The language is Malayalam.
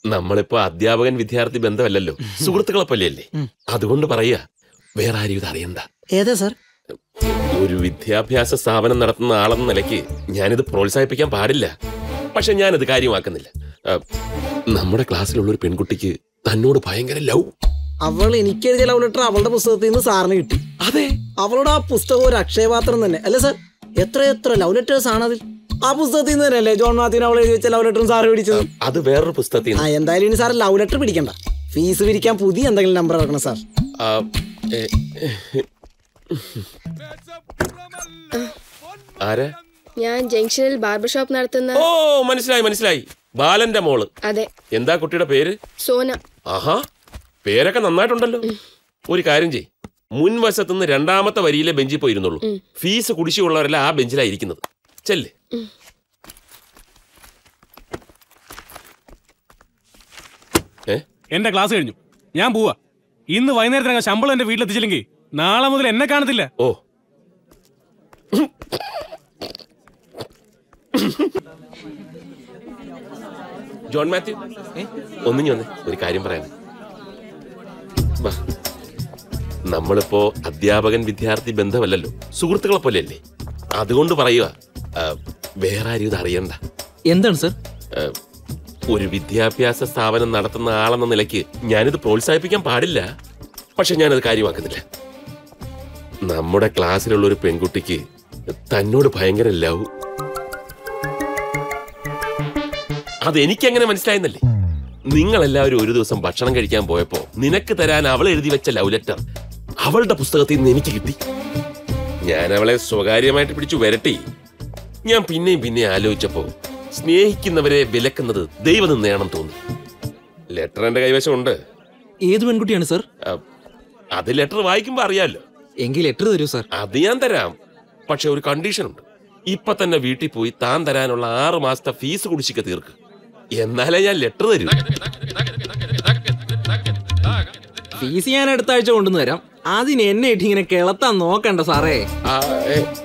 നമ്മളിപ്പോ അധ്യാപകൻ വിദ്യാർത്ഥി ബന്ധമല്ലല്ലോ സുഹൃത്തുക്കളെ പോലെയല്ലേ അതുകൊണ്ട് പറയാ വേറെ ആരും ഇത് അറിയണ്ട ഏതാ സാർ ഒരു വിദ്യാഭ്യാസ സ്ഥാപനം നടത്തുന്ന ആളെന്ന നിലയ്ക്ക് ഞാനിത് പ്രോത്സാഹിപ്പിക്കാൻ പാടില്ല പക്ഷെ ഞാനത് കാര്യമാക്കുന്നില്ല ആ, നമ്മുടെ ക്ലാസ്സിലുള്ള ഒരു പെൺകുട്ടിക്ക് തന്നോട് ഭയങ്കര ലവ് അവൾ എനിക്ക് എഴുതിയ ലവ് ലെറ്റർ അവളുടെ പുസ്തകത്തിൽ നിന്ന് സാറിന് കിട്ടി അതെ അവളുടെ ആ പുസ്തകം ഒരു അക്ഷയപാത്രം തന്നെ അല്ലേ സാർ എത്ര എത്ര ലവ് ലെറ്റേഴ്സ് ആണ് അതിൽ ആ പുസ്തകത്തിൽ നിന്ന് തന്നെയല്ലേ ജോൺ മാത്യുവിന് അവൾ എഴുതി വെച്ച ലവ് ലെറ്ററും സാറ് പിടിച്ചത് അത് വേറൊരു പുസ്തകത്തിൽ ആ നിന്ന്. എന്തായാലും ഇനി സാർ ലവ് ലെറ്റർ പിടിക്കണ്ട ഫീസ് പിരിക്കാൻ പുതിയ എന്തെങ്കിലും നമ്പർ ഇറക്കണം സാർ ആ, ഏ, ആരാ ഞാൻ ജംഗ്ഷനിൽ ബാർബർ ഷോപ്പ് നടത്തുന്ന ഓ മനസ്സിലായി മനസ്സിലായി ബാലന്റെ മോള് അതെ എന്താ കുട്ടിയുടെ പേര് സോന ആഹാ പേരൊക്കെ നന്നായിട്ടുണ്ടല്ലോ ഒരു കാര്യം ചെയ് മുൻവശത്തുനിന്ന് രണ്ടാമത്തെ വരിയിലെ ബെഞ്ചിൽ പോയിരുന്നുള്ളൂ ഫീസ് കുടിശ്ശിയുള്ളവരെല്ലാം ആ ബെഞ്ചിലാ ഇരിക്കുന്നത് ചെല്ലേ ഏ എന്റെ ക്ലാസ് കഴിഞ്ഞു ഞാൻ പോവാ ഇന്ന് വൈകുന്നേരത്തിനകം ശമ്പളം എന്റെ വീട്ടിലെത്തിച്ചില്ലെങ്കിൽ നാളെ മുതൽ എന്നെ കാണത്തില്ല ഓ ജോൺ മാത്യു ഒന്നിഞ്ഞു വന്നേ ഒരു കാര്യം പറയാൻ വാ. നമ്മളിപ്പോ അധ്യാപകൻ വിദ്യാർത്ഥി ബന്ധമല്ലല്ലോ സുഹൃത്തുക്കളെ പോലെയല്ലേ അതുകൊണ്ട് പറയുക ആ, വേറെ ആരും ഇത് അറിയണ്ട എന്താണ് സർ ആ, ഒരു വിദ്യാഭ്യാസ സ്ഥാപനം നടത്തുന്ന ആളെന്ന നിലയ്ക്ക് ഞാനിത് പ്രോത്സാഹിപ്പിക്കാൻ പാടില്ല പക്ഷെ ഞാനത് കാര്യമാക്കുന്നില്ല നമ്മുടെ ക്ലാസ്സിലുള്ള ഒരു പെൺകുട്ടിക്ക് തന്നോട് ഭയങ്കര ലവ് അതെനിക്കെങ്ങനെ മനസ്സിലായെന്നല്ലേ നിങ്ങളെല്ലാവരും ഒരു ദിവസം ഭക്ഷണം കഴിക്കാൻ പോയപ്പോ നിനക്ക് തരാൻ അവൾ എഴുതി വെച്ച ലവ് ലെറ്റർ അവളുടെ പുസ്തകത്തിൽ നിന്ന് എനിക്ക് കിട്ടി ഞാൻ അവളെ സ്വകാര്യമായിട്ട് പിടിച്ചു വരട്ടി ഞാൻ പിന്നെയും പിന്നെയും ആലോചിച്ചപ്പോ സ്നേഹിക്കുന്നവരെ വിലക്കുന്നത് ദൈവനിന്നയാണെന്ന് തോന്നി ലെറ്റർ എന്റെ കൈവശമുണ്ട് ഏത് പെൺകുട്ടിയാണ് സർ ആ, അത് ലെറ്റർ വായിക്കുമ്പോ അറിയാലോ എങ്കിൽ ലെറ്റർ തരൂ സർ അത് ഞാൻ തരാം പക്ഷെ ഒരു കണ്ടീഷൻ ഉണ്ട് ഇപ്പൊ തന്നെ വീട്ടിൽ പോയി താൻ തരാനുള്ള ആറ് മാസത്തെ ഫീസ് കുടിശ്ശിക്ക തീർക്ക് എന്നാലേ ഞാൻ ലെറ്റർ തരൂ ഫീസ് ഞാൻ അടുത്ത ആഴ്ച കൊണ്ടുവന്ന് തരാം അതിന് എന്നെ ഇട്ട് ഇങ്ങനെ കിളത്താൻ നോക്കണ്ട സാറേ ആ, ഏ,